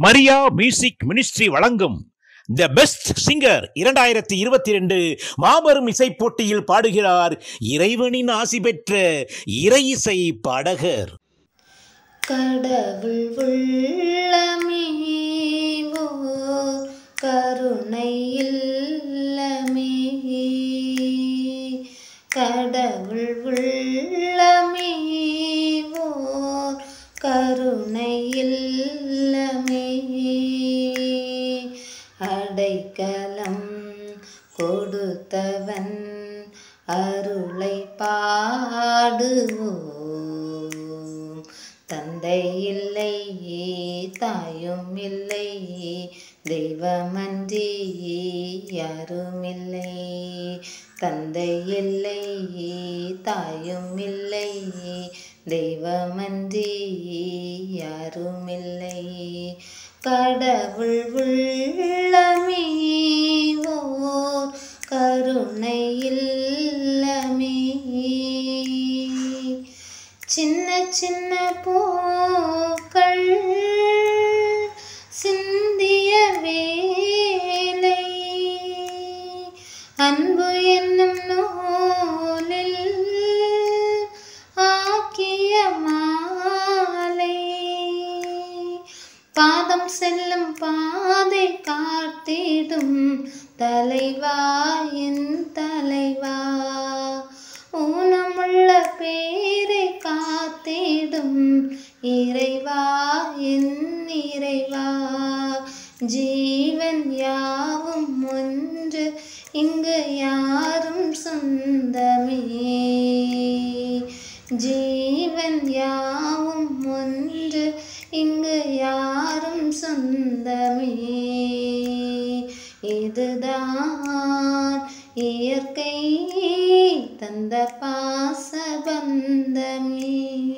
Maria music ministry வழங்கும் the best singer இரண்டாயிரத்தி இருபத்தி ரெண்டு மாபெரும் இசை போட்டியில் பாடுகிறார் இறைவனின் ஆசி பெற்ற இறை இசை பாடகர் கடவுள் உள்ளமே ஓ கருணை இல்லமே கடவுள் உள்ளமே ஓ கருணை இல்லமே அடைக்கலம் கொடுத்தவன் அருளை பாடுவோம் தந்தை இல்லை தாயும் இல்லை தெய்வமன்றி யாரும் இல்லை தந்தை இல்லை தாயும் இல்லை தெய்வமன்றி யாரும் இல்லை கடவுள் உள்ளமே ஓர் கருணை இல்லமே சின்ன சின்ன பூக்கள் சிந்திய வேலை அன்பு என்னும் நூலில் ஆக்கிய மாலை பாதம் செல்லும் பாதை காட்டிடும் தலைவா என் தலைவா ஊனமுள்ள பேரை காத்திடும் இறைவா என் இறைவா ஜீவன் யாவும் ஒன்று இங்கு யாரும் சொந்தமே ஜீவன் யாவும் ஒன்று இங்கு யாரும் சொந்தமே இதுதான் இயற்கை தந்த பாசபந்தமே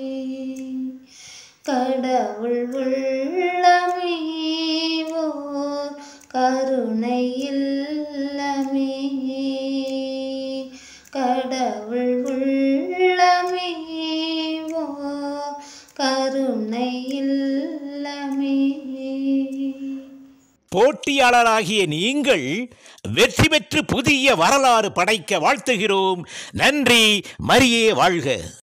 கடவுள் உள்ளமே ஓர் கருணை இல்லமே கடவுள் உள்ளமே ஓர் கருணை இல்லமே போட்டியாளராகிய நீங்கள் வெற்றி பெற்று புதிய வரலாறு படைக்க வாழ்த்துகிறோம் நன்றி மரியே வாழ்க